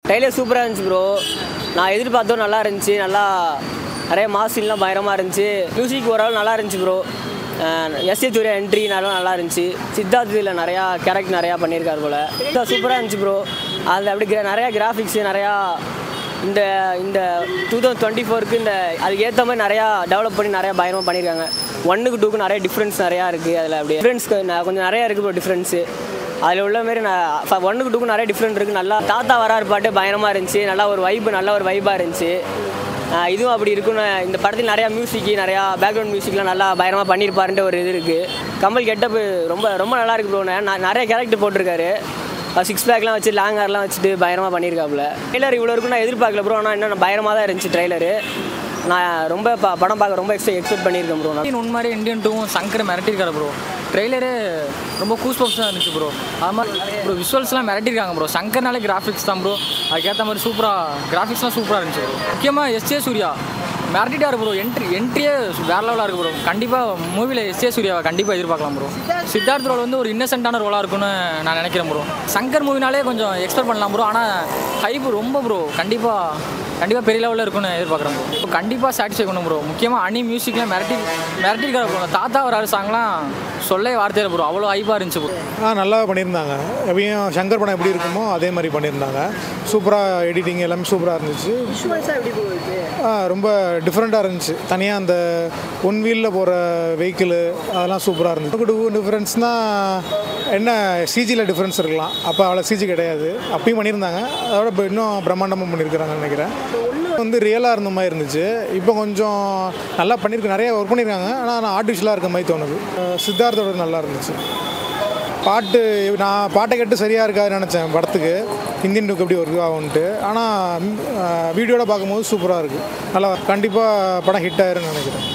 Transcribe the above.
trailer சூப்பராக இருந்துச்சு bro நான் எதிர்பார்த்தோம் நல்லா இருந்துச்சு நல்லா நிறைய மாசின்லாம் பயங்கரமாக இருந்துச்சு மியூசிக் ஓரளவு நல்லா இருந்துச்சு bro S A Surya entry நல்லா நல்லா இருந்துச்சு சித்தார்த் இதில் நிறையா கேரக்டர் நிறையா பண்ணியிருக்காரு போல் சூப்பராக இருந்துச்சு ப்ரோ அதில் அப்படி கிர- நிறையா கிராஃபிக்ஸு நிறையா இந்த இந்த டூ தௌசண்ட் டுவெண்ட்டி ஃபோருக்கு இந்த அதுக்கு ஏற்ற மாதிரி நிறையா டெவலப் பண்ணி நிறையா பயங்கரமாக பண்ணியிருக்காங்க ஒன்றுக்கு டூக்கு நிறைய டிஃப்ரென்ஸ் நிறையா இருக்குது அதில் அப்படி டிஃப்ரென்ஸ் கொஞ்சம் நிறையா இருக்குது ப்ரோ டிஃப்ரென்ஸு அதில் உள்ள மாரி நான் ஒன்றுக்கு டூக்கு நிறைய டிஃப்ரெண்ட் இருக்குது நல்லா தாத்தா வராரு பாட்டு பயங்கரமாக இருந்துச்சு நல்லா ஒரு வைப்பு நல்ல ஒரு வைப்பாக இருந்துச்சு ஆஹ் இதுவும் அப்படி இருக்குன்னு இந்த படத்தில் நிறையா மியூசிக் நிறையா பேக்ரவுண்ட் மியூசிக்லாம் நல்லா பயங்கரமாக பண்ணியிருப்பாருன்ற ஒரு இது இருக்குது கமல் கெட்டப்பு ரொம்ப ரொம்ப நல்லா இருக்கு ப்ரோ நிறைய கேரக்டர் போட்டிருக்காரு சிக்ஸ் பேக்லாம் வச்சு லாங் ஹேர்லாம் வச்சுட்டு பயங்கரமாக பண்ணியிருக்காப்புல ட்ரெய்லர் இவ்வளோ இருக்கும் நான் எதிர்பார்க்கல ப்ரோ ஆனால் இன்னும் பயங்கரமாக தான் இருந்துச்சு ட்ரெய்லரு நான் ரொம்ப ப- படம் பார்க்க ரொம்ப எக்ஸ்பெக்ட் எக்ஸ்பெக்ட் பண்ணியிருக்கேன் ப்ரோ நான் இந்தியன் ஒன் மாதிரி இந்தியன் டூவும் சங்கர் மிரட்டிருக்காரு ப்ரோ ட்ரெய்லரே ரொம்ப கூஸ் பப்ஸாக இருந்துச்சு ப்ரோ அது மாதிரி ப்ரோ விஷுவல்ஸ்லாம் மிரட்டிருக்காங்க ப்ரோ சங்கர்னாலே கிராஃபிக்ஸ் தான் ப்ரோ அதுக்கேற்ற மாதிரி சூப்பராக கிராஃபிக்ஸ்லாம் சூப்பராக இருந்துச்சு ப்ரோ முக்கியமாக எஸ்ஏ சூர்யா மிரட்டிட்டாரு ப்ரோ என்ட்ரி என்ட்ரியே வேற லெவலாக இருக்கு ப்ரோ கண்டிப்பாக மூவியில் எஸ்ஏ சூர்யாவை கண்டிப்பாக எதிர்பார்க்கலாம் ப்ரோ சித்தார்த் ரோல் வந்து ஒரு இன்னசென்ட்டான ரோலாக இருக்கும்னு நான் நினைக்கிறேன் ப்ரோ சங்கர் மூவினாலே கொஞ்சம் எக்ஸ்பெக்ட் பண்ணலாம் ப்ரோ ஆனால் ஹைப் ரொம்ப ப்ரோ கண்டிப்பாக கண்டிப்பாக பெரிய லெவலில் இருக்கும்னு எதிர்பார்க்குறேன் ப்ரோ கண்டிப்பாக சாட்டிஸ்ஃபை பண்ணும் ப்ரோ முக்கியமாக அணி மியூசிக்லாம் மிரட்டி மிரட்டிருக்காரு ப்ரோ தாத்தா வராரு சாங்லாம் சொல்லே வார்த்தையில் ப்ரோ அவ்வளோ ஹைப்பாக இருந்துச்சு ப்ரோ ஆ நல்லா பண்ணியிருந்தாங்க எப்பயும் சங்கர் படம் எப்படி இருக்குமோ அதே மாதிரி பண்ணியிருந்தாங்க சூப்பராக எடிட்டிங் எல்லாமே சூப்பராக இருந்துச்சு ஆ ரொம்ப டிஃப்ரெண்ட்டாக இருந்துச்சு தனியாக அந்த ஒன் வீலில் போகிற வெஹிக்கிள் அதெல்லாம் சூப்பராக இருந்துச்சு டூ டிஃப்ரென்ஸ்னால் என்ன சிஜியில் டிஃப்ரென்ஸ் இருக்கலாம் அப்போ அவ்வளோ சிஜி கிடையாது அப்பயும் பண்ணியிருந்தாங்க அதோட இப்போ இன்னும் பிரம்மாண்டமாக பண்ணியிருக்கிறாங்கன்னு நினைக்கிறேன் வந்து ரியலாக இருந்த மாதிரி இருந்துச்சு இப்போ கொஞ்சம் நல்லா பண்ணியிருக்கு நிறைய ஒர்க் பண்ணியிருக்காங்க ஆனால் ஆர்டிஃபிஷியலாக இருக்க மாதிரி தோணுது அஹ் சித்தார்த்தோட நல்லா இருந்துச்சு பாட்டு நான் பாட்டை கேட்டு சரியாக இருக்காதுன்னு நினச்சேன் படத்துக்கு இந்தியன் லுக் எப்படி ஒர்க் ஆகும்ன்ட்டு ஆனால் வீடியோவில் பார்க்கும்போது சூப்பராக இருக்குது நல்லா கண்டிப்பாக படம் ஹிட் ஆயிருன்னு நினைக்கிறேன்